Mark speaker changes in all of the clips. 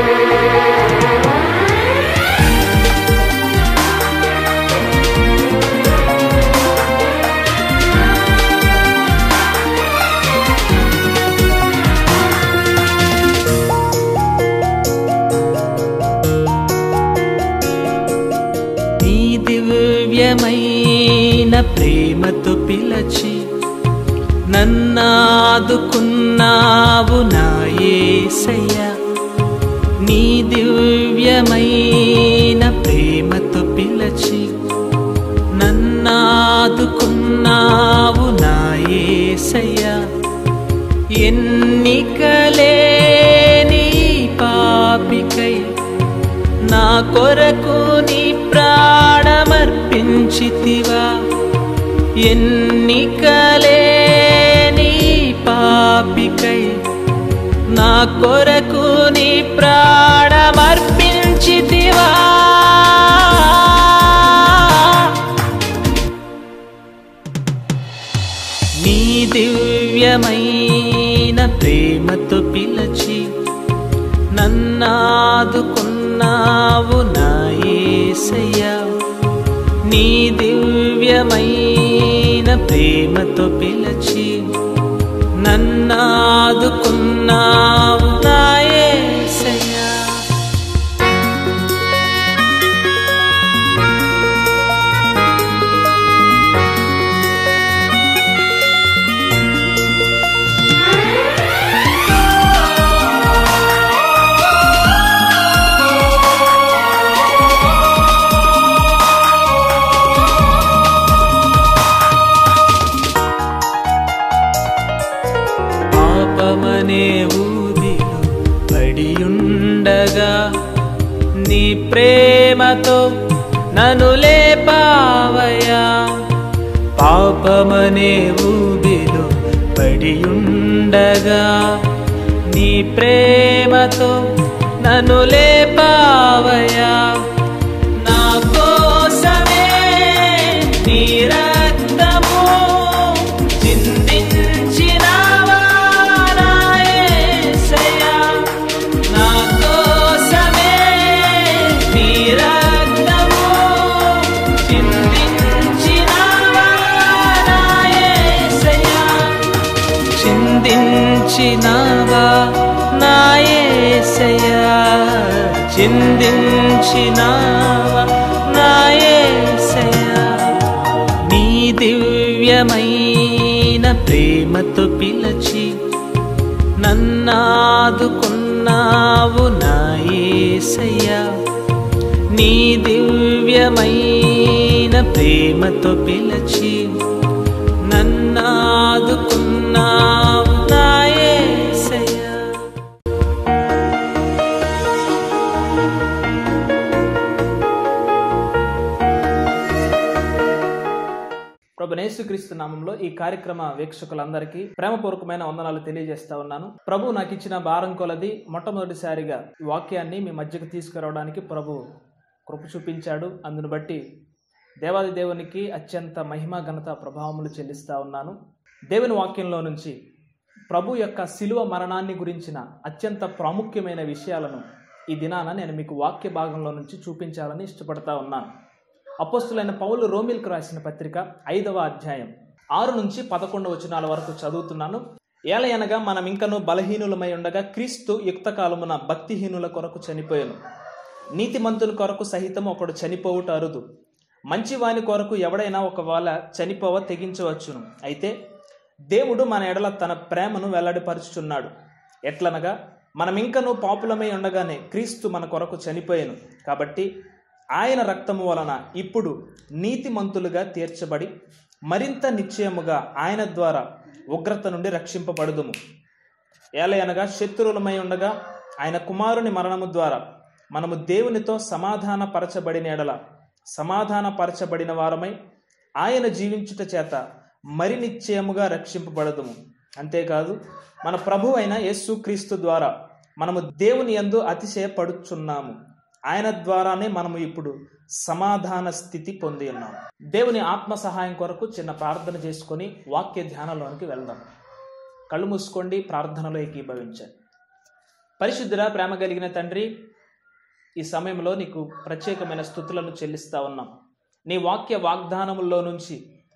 Speaker 1: నీ దివ్యమైన ప్రేమతో పిలచి నన్నాదుకున్నావు నా యేసయ్యా నీ దివ్యమైన ప్రేమతో పిలచి నన్నాదుకున్నావు నా యేసయ్యా ఎన్నికలేని పాపికై నా కొరకు నీ ప్రాణమర్పించితివా ఎన్నికలేని పాపికై నా కొరకు నీ ప్రాణమర్పించితివా నీ దివ్యమైన ప్రేమతో పిలచి నన్నాదుకున్నావు నా యేసయ్యా నీ దివ్యమైన ప్రేమతో పిలచి నన్నాదుకున్నావు నా యేసయ్యా పాపమనే ఊదిలో పడియుండగా నీ ప్రేమతో నన్ను లేపావయా పాపమనే ఊదిలో పడియుండగా నీ ప్రేమతో నన్ను లేపావయా నా కోసమే నీ రక్తము చిందించినావా నా యేసయ్యా. నా కోసమే నీ రక్తము చిందించినావా నా యేసయ్యా. చిందించినావా నా యేసయ్యా చిందించినావా నా యేసయ్యా నీ దివ్యమైన ప్రేమతో పిలచి నన్నాదుకున్నావు నా యేసయ్యా నీ దివ్యమైన ప్రేమతో పిలచి నన్నాదుకున్నావు నా యేసయ్యా ప్రభునేసుక్రీస్తు నామంలో ఈ కార్యక్రమ వీక్షకులందరికీ ప్రేమపూర్వకమైన వందనాలు తెలియజేస్తా ఉన్నాను ప్రభు నాకు ఇచ్చిన భారం కొలది మొట్టమొదటిసారిగా ఈ వాక్యాన్ని మీ మధ్యకు తీసుకురావడానికి ప్రభు కృప చూపించాడు అందును బట్టి దేవాది దేవునికి అత్యంత మహిమ ఘనత ప్రభావములు చెల్లిస్తా ఉన్నాను దేవుని వాక్యంలో నుంచి ప్రభు యొక్క శిలువ మరణాన్ని గురించిన అత్యంత ప్రాముఖ్యమైన విషయాలను ఈ దినాన నేను మీకు వాక్య భాగంలో నుంచి చూపించాలని ఇష్టపడతా ఉన్నాను అపోస్తులైన పౌలు రోమిల్కు రాసిన పత్రిక ఐదవ అధ్యాయం ఆరు నుంచి పదకొండు వచనాల వరకు చదువుతున్నాను ఏలయనగా మనం ఇంకను బలహీనులమై ఉండగా క్రీస్తు యుక్త కాలమున భక్తిహీనుల కొరకు చనిపోయాను నీతిమంతుల కొరకు సహితం ఒకడు చనిపోవుట అరుదు మంచివాని కొరకు ఎవడైనా ఒకవేళ చనిపోవ తెగించవచ్చును అయితే దేవుడు మన ఎడల తన ప్రేమను వెల్లడిపరుచుచున్నాడు ఎట్లనగా మనం ఇంకనూ పాపులమై ఉండగానే క్రీస్తు మన కొరకు చనిపోయాను కాబట్టి ఆయన రక్తము వలన ఇప్పుడు నీతిమంతులుగా తీర్చబడి మరింత నిశ్చయముగా ఆయన ద్వారా ఉగ్రత నుండి రక్షింపబడుదుము ఏలయనగా శత్రువులమై ఉండగా ఆయన కుమారుని మరణము ద్వారా మనము దేవునితో సమాధాన పరచబడిన ఎడల సమాధాన పరచబడిన వారమై ఆయన జీవించుట చేత మరి నిశ్చయముగా రక్షింపబడదుము అంతేకాదు మన ప్రభు అయిన యేసు క్రీస్తు ద్వారా మనము దేవుని యందు అతిశయపడుచున్నాము ఆయన ద్వారానే మనము ఇప్పుడు సమాధాన స్థితి పొంది ఉన్నాం దేవుని ఆత్మ సహాయం కొరకు చిన్న ప్రార్థన చేసుకొని వాక్య ధ్యానంలోనికి వెళ్దాం కళ్ళు మూసుకోండి ప్రార్థనలో ఏకీభవించండి పరిశుద్ధుర ప్రేమ కలిగిన తండ్రి ఈ సమయంలో నీకు ప్రత్యేకమైన స్థుతులను చెల్లిస్తా ఉన్నాం నీ వాక్య వాగ్దానముల్లో నుంచి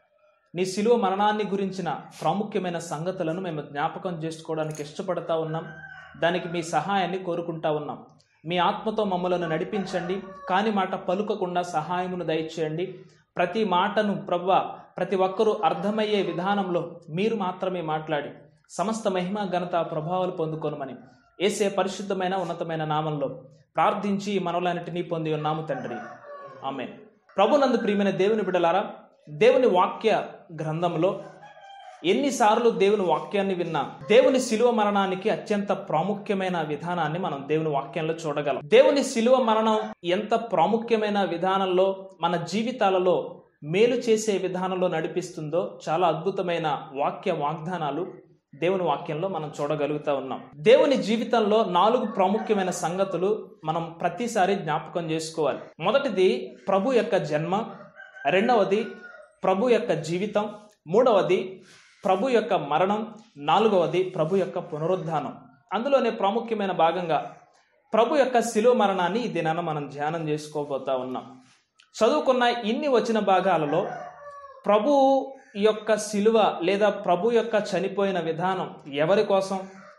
Speaker 1: నీ శిలువ మరణాన్ని గురించిన ప్రాముఖ్యమైన సంగతులను మేము జ్ఞాపకం చేసుకోవడానికి ఇష్టపడతా ఉన్నాం దానికి మీ సహాయాన్ని కోరుకుంటా ఉన్నాం మీ ఆత్మతో మమ్మలను నడిపించండి కాని మాట పలుకకుండా సహాయమును దయచేయండి ప్రతి మాటను ప్రవ్వ ప్రతి ఒక్కరూ అర్థమయ్యే విధానంలో మీరు మాత్రమే మాట్లాడి సమస్త మహిమ ఘనత ప్రభావాలు పొందుకొనమని ఏసే పరిశుద్ధమైన ఉన్నతమైన నామంలో ప్రార్థించి మనలన్నిటినీ పొంది ఉన్నాము తండ్రి ఆమె ప్రభునందు ప్రియమైన దేవుని బిడలారా దేవుని వాక్య గ్రంథంలో ఎన్నిసార్లు దేవుని వాక్యాన్ని విన్నా దేవుని శిలువ మరణానికి అత్యంత ప్రాముఖ్యమైన విధానాన్ని మనం దేవుని వాక్యంలో చూడగలం దేవుని శిలువ మరణం ఎంత ప్రాముఖ్యమైన విధానంలో మన జీవితాలలో మేలు చేసే విధానంలో నడిపిస్తుందో చాలా అద్భుతమైన వాక్య వాగ్దానాలు దేవుని వాక్యంలో మనం చూడగలుగుతా ఉన్నాం దేవుని జీవితంలో నాలుగు ప్రాముఖ్యమైన సంగతులు మనం ప్రతిసారి జ్ఞాపకం చేసుకోవాలి మొదటిది ప్రభు యొక్క జన్మ రెండవది ప్రభు యొక్క జీవితం మూడవది ప్రభు యొక్క మరణం నాలుగవది ప్రభు యొక్క పునరుద్ధానం అందులోనే ప్రాముఖ్యమైన భాగంగా ప్రభు యొక్క శిలువ మరణాన్ని ఈ దినాన మనం ధ్యానం చేసుకోబోతా ఉన్నాం చదువుకున్న ఇన్ని వచ్చిన భాగాలలో ప్రభు యొక్క శిలువ లేదా ప్రభు యొక్క చనిపోయిన విధానం ఎవరి కోసం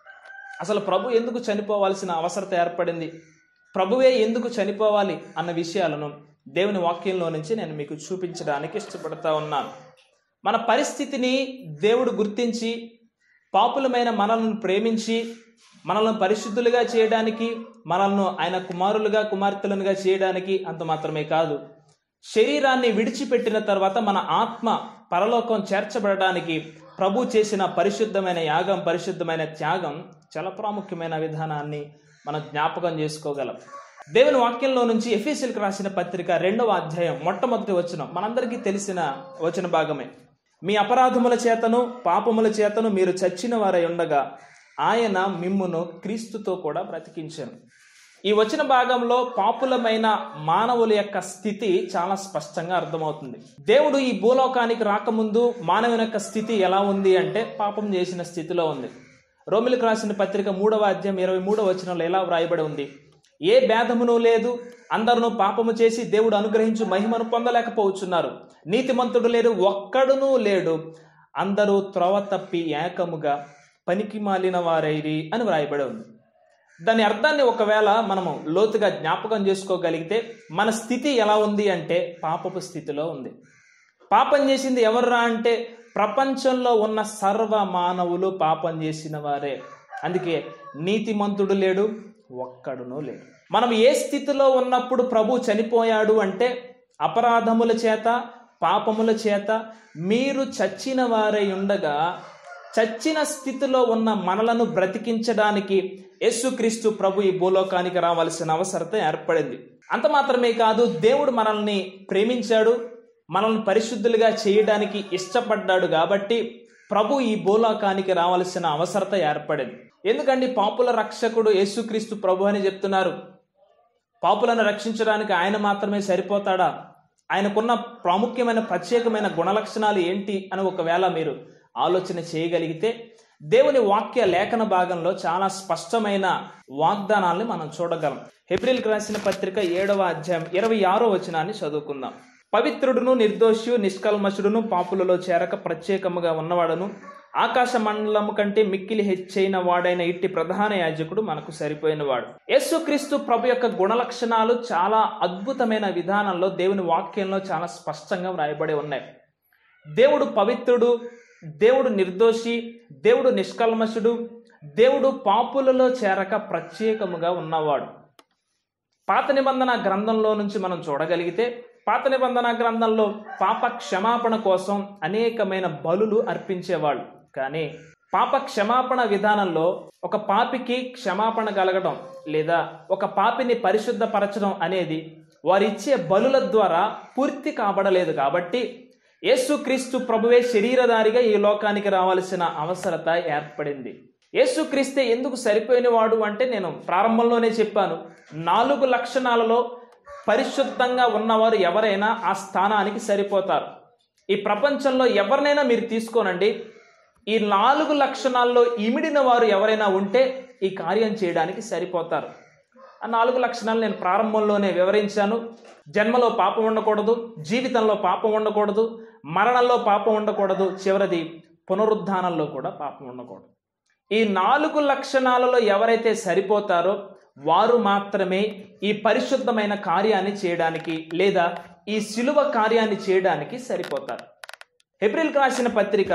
Speaker 1: అసలు ప్రభు ఎందుకు చనిపోవాల్సిన అవసరత ఏర్పడింది ప్రభువే ఎందుకు చనిపోవాలి అన్న విషయాలను దేవుని వాక్యంలో నుంచి నేను మీకు చూపించడానికి ఇష్టపడతా ఉన్నాను మన పరిస్థితిని దేవుడు గుర్తించి పాపులమైన మనల్ని ప్రేమించి మనల్ని పరిశుద్ధులుగా చేయడానికి మనల్ని ఆయన కుమారులుగా కుమార్తెలుగా చేయడానికి అంత మాత్రమే కాదు శరీరాన్ని విడిచిపెట్టిన తర్వాత మన ఆత్మ పరలోకం చేర్చబడడానికి ప్రభు చేసిన పరిశుద్ధమైన యాగం పరిశుద్ధమైన త్యాగం చాలా ప్రాముఖ్యమైన విధానాన్ని మనం జ్ఞాపకం చేసుకోగలం దేవుని వాక్యంలో నుంచి ఎఫీసీలకు రాసిన పత్రిక రెండవ అధ్యాయం మొట్టమొదటి వచనం మనందరికీ తెలిసిన వచన భాగమే మీ అపరాధముల చేతను పాపముల చేతను మీరు చచ్చిన వారై ఉండగా ఆయన మిమ్మును క్రీస్తుతో కూడా బ్రతికించాను ఈ వచ్చిన భాగంలో పాపులమైన మానవుల యొక్క స్థితి చాలా స్పష్టంగా అర్థమవుతుంది దేవుడు ఈ భూలోకానికి రాకముందు మానవుని యొక్క స్థితి ఎలా ఉంది అంటే పాపం చేసిన స్థితిలో ఉంది రోమిలకు రాసిన పత్రిక మూడవ అధ్యాయం ఇరవై మూడవ వచనంలో ఎలా వ్రాయబడి ఉంది ఏ భేదమును లేదు అందరూ పాపము చేసి దేవుడు అనుగ్రహించు మహిమను పొందలేకపోవచ్చున్నారు నీతిమంతుడు లేడు ఒక్కడునూ లేడు అందరూ త్రోవ తప్పి ఏకముగా పనికి మాలిన వారైరి అని వ్రాయబడి ఉంది దాని అర్థాన్ని ఒకవేళ మనము లోతుగా జ్ఞాపకం చేసుకోగలిగితే మన స్థితి ఎలా ఉంది అంటే పాపపు స్థితిలో ఉంది పాపం చేసింది ఎవర్రా అంటే ప్రపంచంలో ఉన్న సర్వ మానవులు పాపం చేసిన వారే అందుకే నీతిమంతుడు లేడు ఒక్కడునూ లేడు మనం ఏ స్థితిలో ఉన్నప్పుడు ప్రభు చనిపోయాడు అంటే అపరాధముల చేత పాపముల చేత మీరు చచ్చిన వారై ఉండగా చచ్చిన స్థితిలో ఉన్న మనలను బ్రతికించడానికి యేసుక్రీస్తు ప్రభు ఈ భూలోకానికి రావాల్సిన అవసరత ఏర్పడింది అంత మాత్రమే కాదు దేవుడు మనల్ని ప్రేమించాడు మనల్ని పరిశుద్ధులుగా చేయడానికి ఇష్టపడ్డాడు కాబట్టి ప్రభు ఈ భూలోకానికి రావాల్సిన అవసరత ఏర్పడింది ఎందుకండి పాపుల రక్షకుడు యేసుక్రీస్తు ప్రభు అని చెప్తున్నారు పాపులను రక్షించడానికి ఆయన మాత్రమే సరిపోతాడా ఆయనకున్న ప్రాముఖ్యమైన ప్రత్యేకమైన గుణలక్షణాలు ఏంటి అని ఒకవేళ మీరు ఆలోచన చేయగలిగితే దేవుని వాక్య లేఖన భాగంలో చాలా స్పష్టమైన వాగ్దానాల్ని మనం చూడగలం హెబ్రిల్కి రాసిన పత్రిక ఏడవ అధ్యాయం ఇరవై ఆరో వచనాన్ని చదువుకుందాం పవిత్రుడును నిర్దోషి నిష్కల్మషుడును పాపులలో చేరక ప్రత్యేకముగా ఉన్నవాడును ఆకాశ మండలము కంటే మిక్కిలి హెచ్చైన వాడైన ఇట్టి ప్రధాన యాజకుడు మనకు సరిపోయినవాడు యేసుక్రీస్తు ప్రభు యొక్క గుణలక్షణాలు చాలా అద్భుతమైన విధానంలో దేవుని వాక్యంలో చాలా స్పష్టంగా వ్రాయబడి ఉన్నాయి దేవుడు పవిత్రుడు దేవుడు నిర్దోషి దేవుడు నిష్కల్మషుడు దేవుడు పాపులలో చేరక ప్రత్యేకముగా ఉన్నవాడు పాత నిబంధన గ్రంథంలో నుంచి మనం చూడగలిగితే పాత నిబంధన గ్రంథంలో పాప క్షమాపణ కోసం అనేకమైన బలులు అర్పించేవాళ్ళు కానీ పాప క్షమాపణ విధానంలో ఒక పాపికి క్షమాపణ కలగడం లేదా ఒక పాపిని పరిశుద్ధపరచడం అనేది వారిచ్చే బలుల ద్వారా పూర్తి కాబడలేదు కాబట్టి యేసుక్రీస్తు ప్రభువే శరీరధారిగా ఈ లోకానికి రావాల్సిన అవసరత ఏర్పడింది యేసుక్రీస్తే ఎందుకు సరిపోయినవాడు అంటే నేను ప్రారంభంలోనే చెప్పాను నాలుగు లక్షణాలలో పరిశుద్ధంగా ఉన్నవారు ఎవరైనా ఆ స్థానానికి సరిపోతారు ఈ ప్రపంచంలో ఎవరినైనా మీరు తీసుకోనండి ఈ నాలుగు లక్షణాల్లో ఇమిడిన వారు ఎవరైనా ఉంటే ఈ కార్యం చేయడానికి సరిపోతారు ఆ నాలుగు లక్షణాలు నేను ప్రారంభంలోనే వివరించాను జన్మలో పాపం ఉండకూడదు జీవితంలో పాపం ఉండకూడదు మరణంలో పాపం ఉండకూడదు చివరిది పునరుద్ధానంలో కూడా పాపం ఉండకూడదు ఈ నాలుగు లక్షణాలలో ఎవరైతే సరిపోతారో వారు మాత్రమే ఈ పరిశుద్ధమైన కార్యాన్ని చేయడానికి లేదా ఈ శిలువ కార్యాన్ని చేయడానికి సరిపోతారు ఏప్రిల్కి రాసిన పత్రిక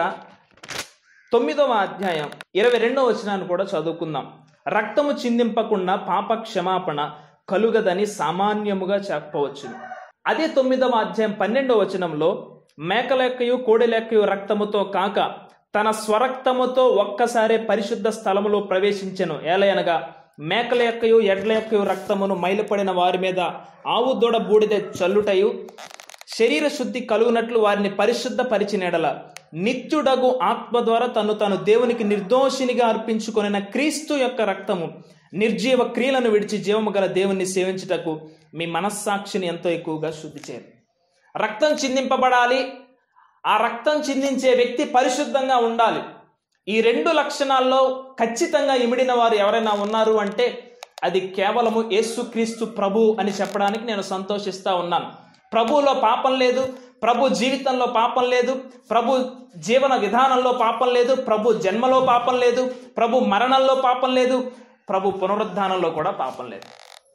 Speaker 1: తొమ్మిదవ అధ్యాయం ఇరవై రెండవ వచనాన్ని కూడా చదువుకుందాం రక్తము చిందింపకుండా పాప క్షమాపణ కలుగదని సామాన్యముగా చెప్పవచ్చు అదే తొమ్మిదవ అధ్యాయం పన్నెండవ వచనంలో మేకలెక్కయు కోడెలెక్కయు రక్తముతో కాక తన స్వరక్తముతో ఒక్కసారే పరిశుద్ధ స్థలములో ప్రవేశించెను ఏలయనగా మేకల యొక్కయు ఎడ్ల యొక్కయు రక్తమును మైలుపడిన వారి మీద ఆవు దూడ బూడిద చల్లుటయు శరీర శుద్ధి కలుగునట్లు వారిని పరిశుద్ధ పరిచినెడల నిత్యుడగు ఆత్మ ద్వారా తను తాను దేవునికి నిర్దోషినిగా అర్పించుకొనిన క్రీస్తు యొక్క రక్తము నిర్జీవ క్రియలను విడిచి జీవము గల దేవుణ్ణి సేవించుటకు మీ మనస్సాక్షిని ఎంతో ఎక్కువగా శుద్ధి చేయరు రక్తం చిందింపబడాలి ఆ రక్తం చిందించే వ్యక్తి పరిశుద్ధంగా ఉండాలి ఈ రెండు లక్షణాల్లో ఖచ్చితంగా ఇమిడిన వారు ఎవరైనా ఉన్నారు అంటే అది కేవలము యేసుక్రీస్తు ప్రభు అని చెప్పడానికి నేను సంతోషిస్తా ఉన్నాను ప్రభువులో పాపం లేదు ప్రభు జీవితంలో పాపం లేదు ప్రభు జీవన విధానంలో పాపం లేదు ప్రభు జన్మలో పాపం లేదు ప్రభు మరణంలో పాపం లేదు ప్రభు పునరుద్ధానంలో కూడా పాపం లేదు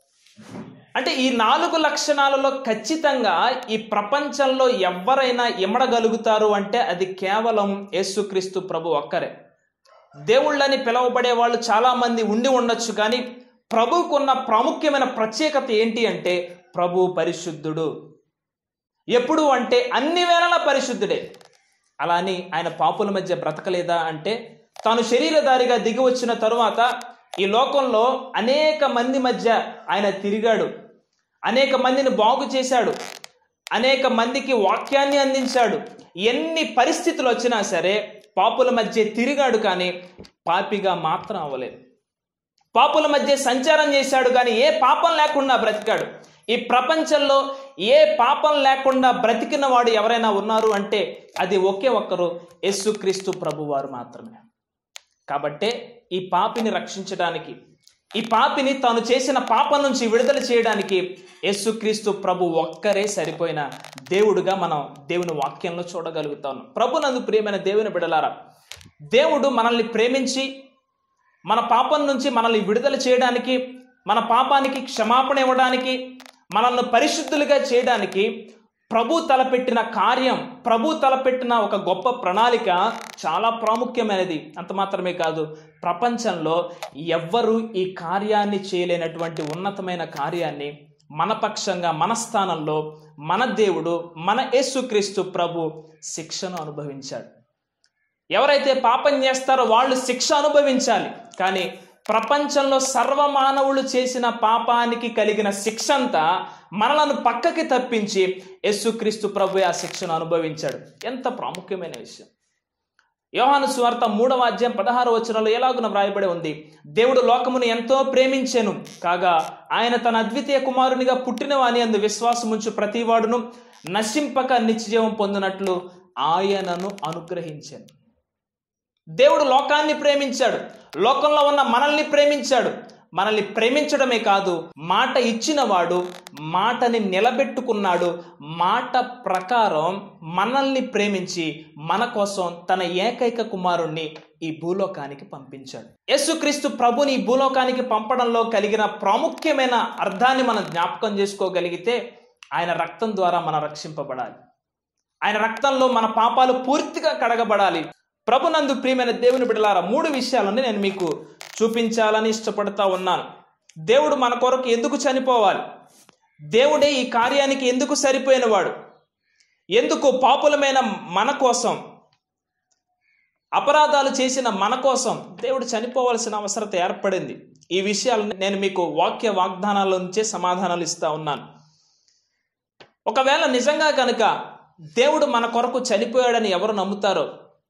Speaker 1: అంటే ఈ నాలుగు లక్షణాలలో ఖచ్చితంగా ఈ ప్రపంచంలో ఎవరైనా ఇమడగలుగుతారు అంటే అది కేవలం యేసుక్రీస్తు ప్రభు ఒక్కరే దేవుళ్ళని పిలువబడే వాళ్ళు చాలామంది ఉండి ఉండొచ్చు కానీ ప్రభువుకున్న ప్రాముఖ్యమైన ప్రత్యేకత ఏంటి అంటే ప్రభు పరిశుద్ధుడు ఎప్పుడు అంటే అన్ని వేళలా పరిశుద్ధుడే అలా అని ఆయన పాపుల మధ్య బ్రతకలేదా అంటే తాను శరీరధారిగా దిగి వచ్చిన తరువాత ఈ లోకంలో అనేక మంది మధ్య ఆయన తిరిగాడు అనేక మందిని బాగు చేశాడు అనేక మందికి వాక్యాన్ని అందించాడు ఎన్ని పరిస్థితులు వచ్చినా సరే పాపుల మధ్య తిరిగాడు కానీ పాపిగా మాత్రం అవ్వలేదు పాపుల మధ్య సంచారం చేశాడు కానీ ఏ పాపం లేకుండా బ్రతికాడు ఈ ప్రపంచంలో ఏ పాపం లేకుండా బ్రతికిన వాడు ఎవరైనా ఉన్నారు అంటే అది ఒకే ఒక్కరు యేసుక్రీస్తు ప్రభువారు మాత్రమే కాబట్టే ఈ పాపిని రక్షించడానికి ఈ పాపిని తాను చేసిన పాపం నుంచి విడుదల చేయడానికి యేసుక్రీస్తు ప్రభు ఒక్కరే సరిపోయిన దేవుడుగా మనం దేవుని వాక్యంలో చూడగలుగుతాం ప్రభునందు ప్రియమైన దేవుని బిడలారా దేవుడు మనల్ని ప్రేమించి మన పాపం నుంచి మనల్ని విడుదల చేయడానికి మన పాపానికి క్షమాపణ ఇవ్వడానికి మనల్ని పరిశుద్ధులుగా చేయడానికి ప్రభు తలపెట్టిన కార్యం ప్రభు తలపెట్టిన ఒక గొప్ప ప్రణాళిక చాలా ప్రాముఖ్యమైనది అంత మాత్రమే కాదు ప్రపంచంలో ఎవ్వరూ ఈ కార్యాన్ని చేయలేనటువంటి ఉన్నతమైన కార్యాన్ని మన పక్షంగా మన స్థానంలో మన దేవుడు మన యేసుక్రీస్తు ప్రభు శిక్షను అనుభవించాడు ఎవరైతే పాపం చేస్తారో వాళ్ళు శిక్ష అనుభవించాలి కానీ ప్రపంచంలో సర్వమానవులు చేసిన పాపానికి కలిగిన శిక్ష అంతా మనలను పక్కకి తప్పించి యేసుక్రీస్తు ప్రభు ఆ శిక్షను అనుభవించాడు ఎంత ప్రాముఖ్యమైన విషయం యోహాను సువార్త మూడవ అధ్యాయం పదహారు వచనంలో ఎలాగున వ్రాయబడి ఉంది దేవుడు లోకమును ఎంతో ప్రేమించెను కాగా ఆయన తన అద్వితీయ కుమారునిగా పుట్టిన వాని అందు విశ్వాసముంచు ప్రతివాడును నశింపక నిత్యజీవం పొందినట్లు ఆయనను అనుగ్రహించాను దేవుడు లోకాన్ని ప్రేమించాడు లోకంలో ఉన్న మనల్ని ప్రేమించాడు మనల్ని ప్రేమించడమే కాదు మాట ఇచ్చినవాడు మాటని నిలబెట్టుకున్నాడు మాట ప్రకారం మనల్ని ప్రేమించి మన కోసం తన ఏకైక కుమారుణ్ణి ఈ భూలోకానికి పంపించాడు యేసుక్రీస్తు ప్రభుని ఈ భూలోకానికి పంపడంలో కలిగిన ప్రాముఖ్యమైన అర్థాన్ని మనం జ్ఞాపకం చేసుకోగలిగితే ఆయన రక్తం ద్వారా మనం రక్షింపబడాలి ఆయన రక్తంలో మన పాపాలు పూర్తిగా కడగబడాలి ప్రభునందు ప్రియమైన దేవుని బిడలారా మూడు విషయాలని నేను మీకు చూపించాలని ఇష్టపడతా ఉన్నాను దేవుడు మన కొరకు ఎందుకు చనిపోవాలి దేవుడే ఈ కార్యానికి ఎందుకు సరిపోయినవాడు ఎందుకు పాపులమైన మన కోసం అపరాధాలు చేసిన మన కోసం దేవుడు చనిపోవాల్సిన అవసరత ఏర్పడింది ఈ విషయాలను నేను మీకు వాక్య వాగ్దానాల నుంచే సమాధానాలు ఇస్తా ఉన్నాను ఒకవేళ నిజంగా కనుక దేవుడు మన కొరకు చనిపోయాడని ఎవరు నమ్ముతారో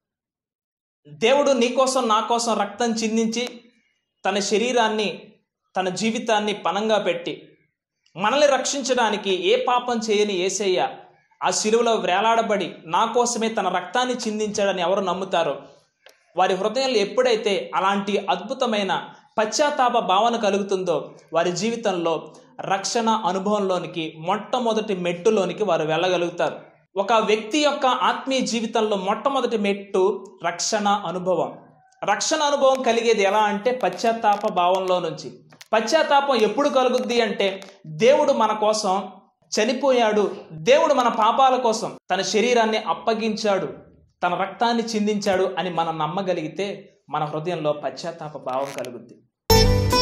Speaker 1: దేవుడు నీ కోసం నా కోసం రక్తం చిందించి తన శరీరాన్ని తన జీవితాన్ని పనంగా పెట్టి మనల్ని రక్షించడానికి ఏ పాపం చేయని ఏసయ్య ఆ శిలువలో వేలాడబడి నా కోసమే తన రక్తాన్ని చిందించాడని ఎవరు నమ్ముతారో వారి హృదయాలు ఎప్పుడైతే అలాంటి అద్భుతమైన పశ్చాత్తాప భావన కలుగుతుందో వారి జీవితంలో రక్షణ అనుభవంలోనికి మొట్టమొదటి మెట్టులోనికి వారు వెళ్ళగలుగుతారు ఒక వ్యక్తి యొక్క ఆత్మీయ జీవితంలో మొట్టమొదటి మెట్టు రక్షణ అనుభవం రక్షణ అనుభవం కలిగేది ఎలా అంటే పశ్చాత్తాప భావంలో నుంచి పశ్చాత్తాపం ఎప్పుడు కలుగుద్ది అంటే దేవుడు మన కోసం చనిపోయాడు దేవుడు మన పాపాల కోసం తన శరీరాన్ని అప్పగించాడు తన రక్తాన్ని చిందించాడు అని మనం నమ్మగలిగితే మన హృదయంలో పశ్చాత్తాప భావం కలుగుద్ది